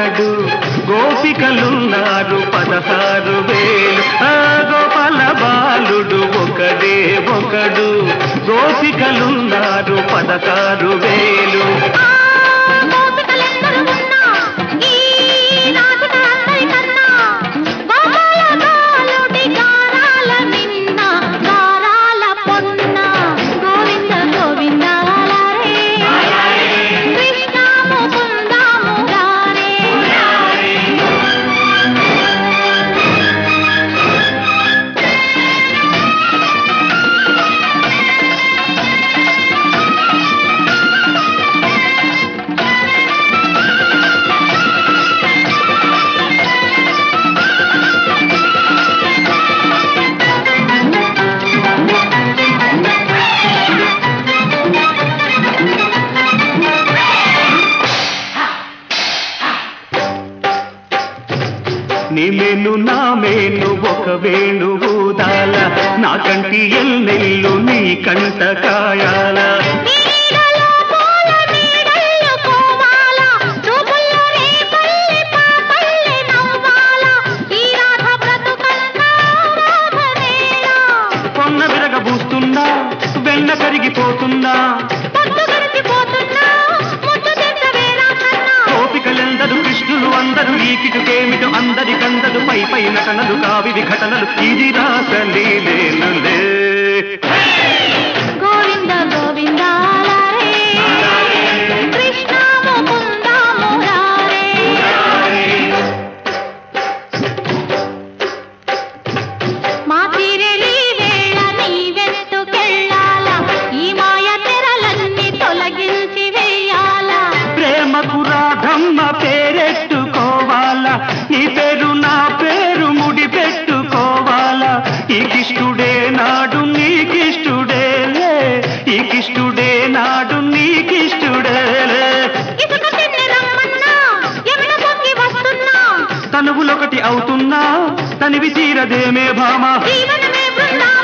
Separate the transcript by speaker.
Speaker 1: ఒకడు గోపికలున్నారు పదహారు వేలు ఆ గోపాల బాలుడు ఒకడే ఒకడు గోపికలున్నారు పదహారు వేలు
Speaker 2: ఆ గోపికలెందరు ఉన్నా ఈ నాటిక అందరికన్నా గోపాల బాలుడి గారాల మిన్న గారాల పొన్న గోవింద గోవింద లారే కృష్ణ ముకుంద మురారే
Speaker 1: నీ మేను నా మేను ఒక వేణు ఊదాల నా కంటి ఎల్లెల్లు నీ కంట కాయాల
Speaker 2: నీడలో పూల నీడల్లో కోవాల రూపుల్లో రేపల్లె పాపల్లె నవ్వాల ఈ రాధ బ్రతుకన్నా రాధనేలా
Speaker 1: కొన్న విరగబూస్తున్నా వెన్న కరిగిపోతున్నా
Speaker 2: పొద్దు గడిచిపోతున్నా ముద్దు తింట వేళ కన్నా
Speaker 1: గోపికలెందరు కృష్ణులు అందరూ ఈ కిటుకేమిటు అందరి కందలు పై పై నటనలు కావివి ఘటనలు ఇది రాసలీలేనులే
Speaker 2: గోవింద గోవింద లారే కృష్ణ ముకుంద మురారే మా తీరెలి వేళ నీవెత్తుకెళ్ళాల ఈ మాయ తెరలన్నీ తొలగించి వేయాల
Speaker 1: ప్రేమకు రాధమ్మ పేరెట్టుకోవాలా నీ పేరు నా పేరు ముడి పెట్టుకోవాలా ఈ కిష్టుడే నాడు నీకిష్టుడేలే ఈ కిష్టుడే నాడు నీకిష్టుడేలే
Speaker 2: ఇసుక తిన్ని రమ్మన్నా ఎమిన పొంగి వస్తున్నా
Speaker 1: తనువులొకటి అవుతున్నా తనివి తీరదేమే భామ
Speaker 2: జీవనమే బృందావనం